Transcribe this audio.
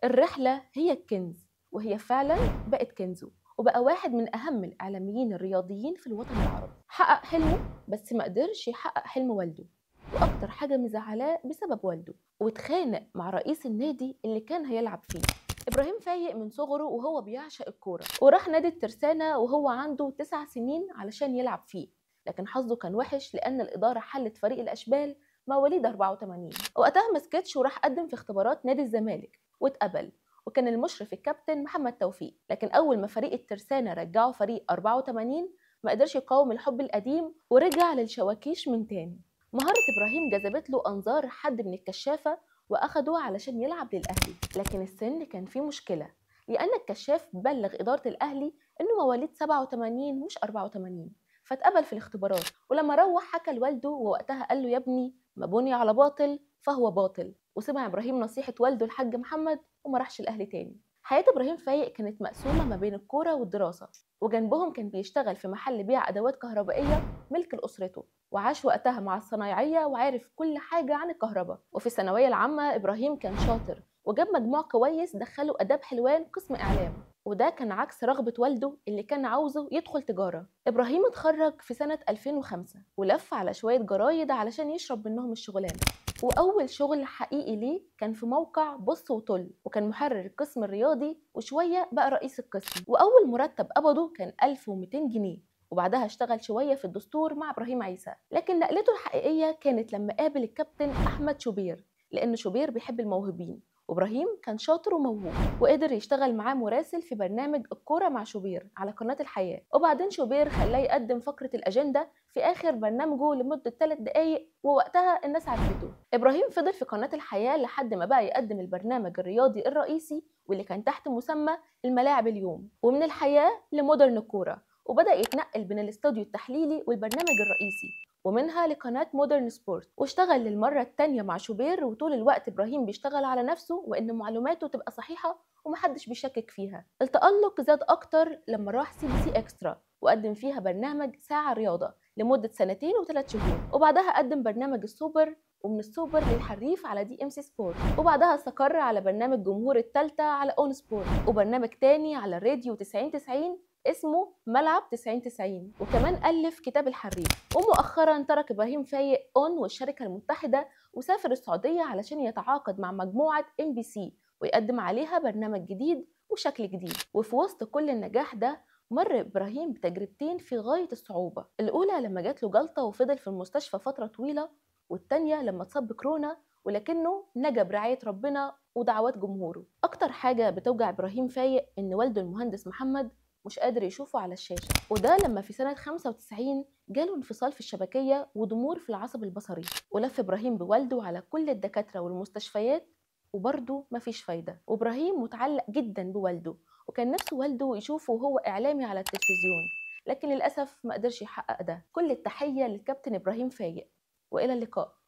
الرحلة هي الكنز وهي فعلا بقت كنزه وبقى واحد من أهم الإعلاميين الرياضيين في الوطن العربي حقق حلمه بس ما قدرش يحقق حلم والده وأكتر حاجة مزعلاه بسبب والده واتخانق مع رئيس النادي اللي كان هيلعب فيه إبراهيم فايق من صغره وهو بيعشق الكورة وراح نادي الترسانة وهو عنده تسع سنين علشان يلعب فيه لكن حظه كان وحش لأن الإدارة حلت فريق الأشبال مواليد 84 وقتها ما سكتش وراح قدم في اختبارات نادي الزمالك واتقبل وكان المشرف الكابتن محمد توفيق لكن أول ما فريق الترسانة رجعوا فريق 84 ما قدرش يقاوم الحب القديم ورجع للشواكيش من تاني مهارة إبراهيم جذبت له أنظار حد من الكشافة وأخده علشان يلعب للأهلي لكن السن كان فيه مشكلة لأن الكشاف بلغ إدارة الأهلي إنه مواليد 87 مش 84 فاتقبل في الاختبارات ولما روح حكى لوالده ووقتها قال له يا ابني ما بني على باطل فهو باطل وسمع إبراهيم نصيحة والده الحاج محمد وما راحش الأهلي تاني حياة إبراهيم فايق كانت مقسومة ما بين الكورة والدراسة وجنبهم كان بيشتغل في محل بيع أدوات كهربائية ملك لأسرته وعاش وقتها مع الصنايعية وعارف كل حاجة عن الكهرباء وفي الثانوية العامة إبراهيم كان شاطر وجاب مجموع كويس دخله آداب حلوان قسم إعلام وده كان عكس رغبة والده اللي كان عاوزه يدخل تجارة إبراهيم اتخرج في سنة 2005 ولف على شوية جرايد علشان يشرب منهم الشغلانة وأول شغل حقيقي ليه كان في موقع بص وطل وكان محرر القسم الرياضي وشوية بقى رئيس القسم وأول مرتب قبضه كان 1200 جنيه وبعدها اشتغل شوية في الدستور مع إبراهيم عيسى لكن نقلته الحقيقية كانت لما قابل الكابتن أحمد شوبير لأن شوبير بيحب الموهوبين وابراهيم كان شاطر وموهوب وقدر يشتغل معاه مراسل في برنامج الكوره مع شوبير على قناه الحياه وبعدين شوبير خلاه يقدم فقره الاجنده في اخر برنامجه لمده 3 دقائق ووقتها الناس عرفته ابراهيم فضل في قناه الحياه لحد ما بقى يقدم البرنامج الرياضي الرئيسي واللي كان تحت مسمى الملاعب اليوم ومن الحياه لمودرن الكوره وبدا يتنقل بين الاستوديو التحليلي والبرنامج الرئيسي ومنها لقناة مودرن سبورت واشتغل للمرة التانية مع شوبير وطول الوقت إبراهيم بيشتغل على نفسه وإن معلوماته تبقى صحيحة ومحدش بيشكك فيها التألق زاد أكتر لما راح سي بي سي إكسترا وقدم فيها برنامج ساعة رياضة لمدة سنتين وثلاث شهور وبعدها قدم برنامج السوبر ومن السوبر للحريف على دي ام سي سبورت وبعدها استقر على برنامج جمهور التالتة على اون سبورت وبرنامج تاني على الراديو 90 90 اسمه ملعب 90 90 وكمان ألف كتاب الحريف ومؤخرا ترك إبراهيم فايق أون والشركة المتحدة وسافر السعودية علشان يتعاقد مع مجموعة ام بي سي ويقدم عليها برنامج جديد وشكل جديد وفي وسط كل النجاح ده مر إبراهيم بتجربتين في غاية الصعوبة الأولى لما جات له جلطة وفضل في المستشفى فترة طويلة والتانية لما اتصاب بكورونا ولكنه نجا برعاية ربنا ودعوات جمهوره أكتر حاجة بتوجع إبراهيم فايق إن والده المهندس محمد مش قادر يشوفه على الشاشة وده لما في سنة 95 جاله انفصال في الشبكية وضمور في العصب البصري ولف إبراهيم بوالده على كل الدكاترة والمستشفيات وبرضه مفيش فايدة وإبراهيم متعلق جدا بوالده وكان نفسه والده يشوفه وهو إعلامي على التلفزيون لكن للأسف ما قدرش يحقق ده كل التحية للكابتن إبراهيم فايق وإلى اللقاء